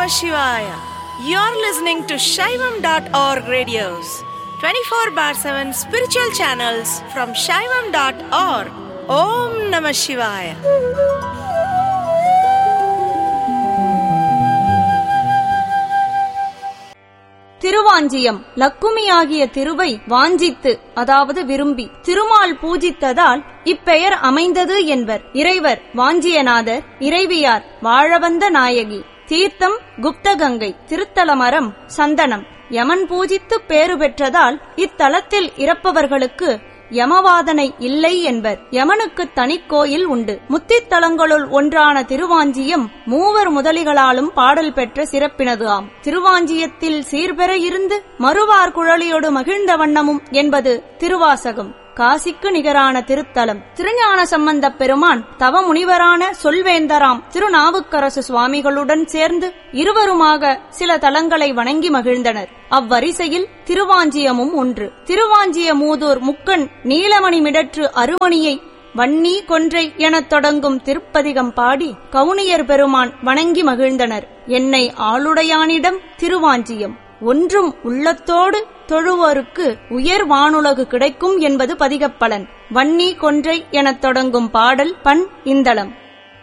Namah Shivaya. You're listening to Shaivam.org radios, 24 bar 7 spiritual channels from Shaivam.org. Om Namah Shivaya. Thiruvanchiyam லக்குமியாகிய திருவை வாஞ்சித்து அதாவது விரும்பி திருமால் பூஜித்ததால் இப்பெயர் அமைந்தது என்பர் இறைவர் வாஞ்சியநாதர் இறைவியார் வாழவந்த நாயகி தீர்த்தம் குப்தகங்கை திருத்தலமரம் சந்தனம் யமன் பூஜித்து பேறு பெற்றதால் இத்தலத்தில் இறப்பவர்களுக்கு யமவாதனை இல்லை என்பர் யமனுக்கு தனிக்கோயில் உண்டு முத்தித்தலங்களுள் ஒன்றான திருவாஞ்சியம் மூவர் முதலிகளாலும் பாடல் பெற்ற சிறப்பினது ஆம் திருவாஞ்சியத்தில் சீர்பெற இருந்து மறுவார் குழலியோடு மகிழ்ந்த வண்ணமும் என்பது திருவாசகம் காசிக்கு நிகரான திருத்தலம் திருஞான சம்பந்தப் பெருமான் தவ முனிவரான சொல்வேந்தராம் திருநாவுக்கரசு சுவாமிகளுடன் சேர்ந்து இருவருமாக சில தலங்களை வணங்கி மகிழ்ந்தனர் அவ்வரிசையில் திருவாஞ்சியமும் ஒன்று திருவாஞ்சிய மூதூர் முக்கன் நீலமணி மிடற்று அருமணியை வன்னி கொன்றை எனத் தொடங்கும் திருப்பதிகம் பாடி கவுனியர் பெருமான் வணங்கி மகிழ்ந்தனர் என்னை ஆளுடையானிடம் திருவாஞ்சியம் ஒன்றும் உள்ளத்தோடு தொழுவோருக்கு உயர் வானுலகு கிடைக்கும் என்பது பதிகப்பலன் வன்னி கொன்றை எனத் தொடங்கும் பாடல் பண் இந்தளம்